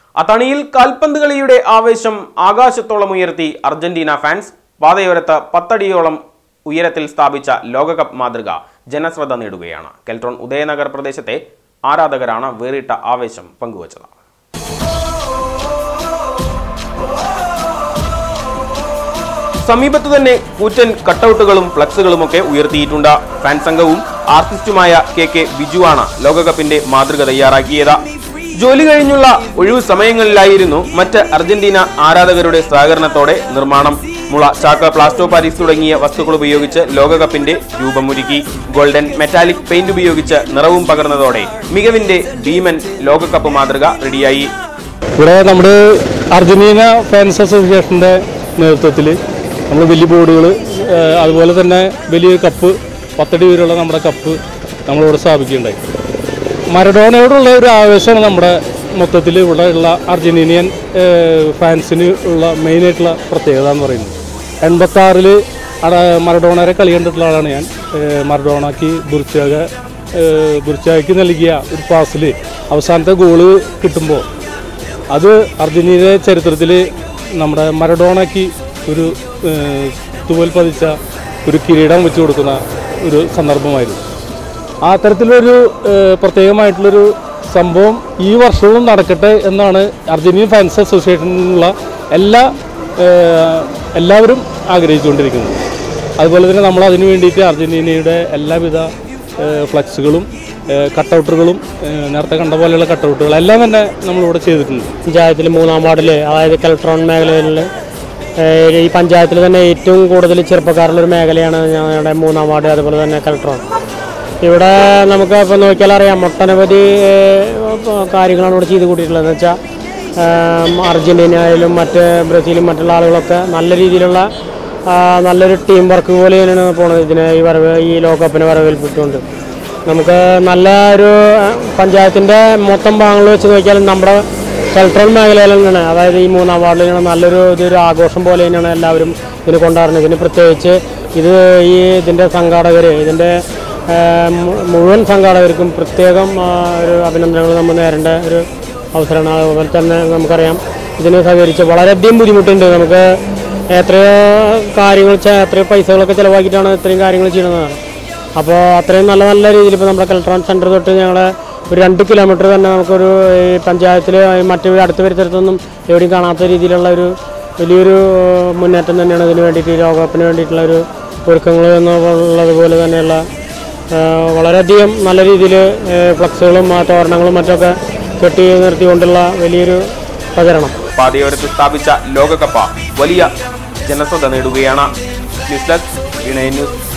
അത്തണിയിൽ കാൽപന്ത് കളിയുടെ ആവേശം ആകാശത്തോളം ഉയർത്തി അർജന്റീന ഫാൻസ് പാതയോരത്ത് പത്തടിയോളം ഉയരത്തിൽ സ്ഥാപിച്ച ലോകകപ്പ് മാതൃക ജനശ്രദ്ധ നേടുകയാണ് കെൽട്രോൺ ഉദയനഗർ പ്രദേശത്തെ ആരാധകരാണ് വേറിട്ട ആവേശം പങ്കുവച്ചത് സമീപത്തു തന്നെ കൂറ്റൻ കട്ടൗട്ടുകളും ഫ്ലക്സുകളുമൊക്കെ ഉയർത്തിയിട്ടുണ്ട് ഫാൻ സംഘവും ആർട്ടിസ്റ്റുമായ കെ കെ ബിജുവാണ് ലോകകപ്പിന്റെ മാതൃക തയ്യാറാക്കിയത് ജോലി കഴിഞ്ഞുള്ള ഒഴിവു സമയങ്ങളിലായിരുന്നു മറ്റ് അർജന്റീന ആരാധകരുടെ സഹകരണത്തോടെ നിർമ്മാണം മുള ചാക്ക പ്ലാസ്റ്റോ പാരീസ് തുടങ്ങിയ വസ്തുക്കൾ ഉപയോഗിച്ച് ലോകകപ്പിന്റെ രൂപമൊരുക്കി ഗോൾഡൻ മെറ്റാലിക് പെയിന്റ് ഉപയോഗിച്ച് നിറവും പകർന്നതോടെ മികവിന്റെ ഭീമൻ ലോകകപ്പ് മാതൃക റെഡിയായി ഇവിടെ നമ്മുടെ അർജന്റീന ഫാൻസ് അസോസിയേഷൻ്റെ നേതൃത്വത്തിൽ നമ്മൾ വലിയ ബോർഡുകൾ അതുപോലെ തന്നെ വലിയ കപ്പ് പത്തടി വരെയുള്ള നമ്മുടെ കപ്പ് നമ്മളിവിടെ സ്ഥാപിക്കുകയുണ്ടായി മരഡോണയോടുള്ള ഒരു ആവേശമാണ് നമ്മുടെ മൊത്തത്തിൽ ഇവിടെ ഉള്ള അർജന്റീനിയൻ ഫാൻസിന് ഉള്ള മെയിനായിട്ടുള്ള പ്രത്യേകത എന്ന് പറയുന്നത് എൺപത്താറിൽ മരഡോണരെ കളി കണ്ടിട്ടുള്ള ആളാണ് ഞാൻ ഏഹ് മരഡോണയ്ക്ക് ബുർച്ചാഗ ബുർച്ചാഗയ്ക്ക് നൽകിയ ഒരു പാസിൽ അവസാനത്തെ ഗോള് കിട്ടുമ്പോൾ അത് അർജന്റീന ചരിത്രത്തിൽ നമ്മുടെ മരഡോണയ്ക്ക് ഒരു ഏഹ്, തൂവൽ പതിച്ച ഒരു കിരീടം വെച്ച് കൊടുക്കുന്ന ഒരു സന്ദർഭമായിരുന്നു ആ തരത്തിലൊരു ഏഹ്, പ്രത്യേകമായിട്ടുള്ളൊരു സംഭവം ഈ വർഷവും നടക്കട്ടെ എന്നാണ് അർജന്റീൻ ഫാൻസ് അസോസിയേഷനിലുള്ള എല്ലാ ഏഹ്, എല്ലാവരും ആഗ്രഹിച്ചുകൊണ്ടിരിക്കുന്നത് അതുപോലെ തന്നെ നമ്മൾ അതിനു വേണ്ടിയിട്ട് അർജന്റീനയുടെ എല്ലാവിധ ഏഹ്, ഫ്ലക്സുകളും ഏഹ്, കട്ടൗട്ടുകളും ഏഹ്, നേരത്തെ കണ്ട പോലെയുള്ള കട്ടൗട്ടുകൾ എല്ലാം തന്നെ നമ്മളിവിടെ ചെയ്തിട്ടുണ്ട് പഞ്ചായത്തിൽ മൂന്നാം വാർഡിൽ അതായത് കെൽട്രോൺ മേഖലയിൽ ഏഹ്, ഈ പഞ്ചായത്തിൽ തന്നെ ഏറ്റവും കൂടുതൽ ചെറുപ്പക്കാരുള്ള ഒരു മേഖലയാണ് ഞങ്ങളുടെ മൂന്നാം വാർഡ് അതുപോലെ തന്നെ കെൽട്രോൺ ഇവിടെ നമുക്ക് ഇപ്പോൾ നോക്കിയാൽ അറിയാം ഒട്ടനവധി ഏഹ്, കാര്യങ്ങളാണ് ഇവിടെ ചെയ്ത് കൂട്ടിയിട്ടുള്ളത് എന്ന് വെച്ചാൽ അർജൻറ്റീന ആയാലും മറ്റ് ബ്രസീലും മറ്റുള്ള ആളുകളൊക്കെ നല്ല രീതിയിലുള്ള ആ, നല്ലൊരു ടീം വർക്ക് പോലെ തന്നെയാണ് പോണത് ഇതിനെ ഈ വരവ് ഈ ലോകകപ്പിനെ വരവേൽപ്പിച്ചുകൊണ്ട് നമുക്ക് നല്ല ഒരു പഞ്ചായത്തിൻ്റെ മൊത്തം ഭാഗങ്ങൾ വെച്ച് നോക്കിയാലും നമ്മുടെ കൾച്ചറൽ മേഖലയിൽ തന്നെയാണ് അതായത് ഈ മൂന്നാം വാർഡിൽ ഇങ്ങനെ നല്ലൊരു ഇതൊരു ആഘോഷം പോലെ തന്നെയാണ് എല്ലാവരും ഇതിന് കൊണ്ടാടുന്നത് ഇതിന് പ്രത്യേകിച്ച് ഇത് ഈ ഇതിൻ്റെ സംഘാടകർ ഇതിൻ്റെ ആ, മു- മുഴുവൻ സംഘാടകർക്കും പ്രത്യേകം ആ, ഒരു അഭിനന്ദനങ്ങൾ നമ്മൾ നേരേണ്ട ഒരു അവസരമാണ് അതുപോലെ തന്നെ നമുക്കറിയാം ഇതിന് സഹകരിച്ച് വളരെയധികം ബുദ്ധിമുട്ടുണ്ട് നമുക്ക് എത്രയോ കാര്യങ്ങൾ ചെ- എത്രയോ പൈസകളൊക്കെ ചിലവാക്കിയിട്ടാണ് ഇത്രയും കാര്യങ്ങൾ ചെയ്യുന്നതാണ് അപ്പോൾ അത്രയും നല്ല നല്ല രീതിയിൽ ഇപ്പോൾ നമ്മുടെ കലക്ട്രോൺ സെൻറ്റർ തൊട്ട് ഞങ്ങൾ ഒരു രണ്ട് കിലോമീറ്റർ തന്നെ നമുക്കൊരു ഈ പഞ്ചായത്തിൽ മറ്റു അടുത്ത പരിസരത്തൊന്നും എവിടെയും കാണാത്ത രീതിയിലുള്ള ഒരു വലിയൊരു മുന്നേറ്റം തന്നെയാണ് ഇതിന് വേണ്ടിയിട്ട് ഈ ലോകകപ്പിന് വേണ്ടിയിട്ടുള്ള ഒരു ഒരുക്കങ്ങൾ എന്നുള്ളതുപോലെ തന്നെയുള്ള ആ, വളരെയധികം നല്ല രീതിയിൽ ഫ്ലക്സുകളും ആ തോരണങ്ങളും മറ്റൊക്കെ കെട്ടി നിർത്തിക്കൊണ്ടുള്ള വലിയൊരു പ്രചരണം പാതയോരത്ത് സ്ഥാപിച്ച ലോകകപ്പ് വലിയ ജനശ്രദ്ധ നേടുകയാണ് ന്യൂസ് ഡെസ്ക് ഇണയ ന്യൂസ്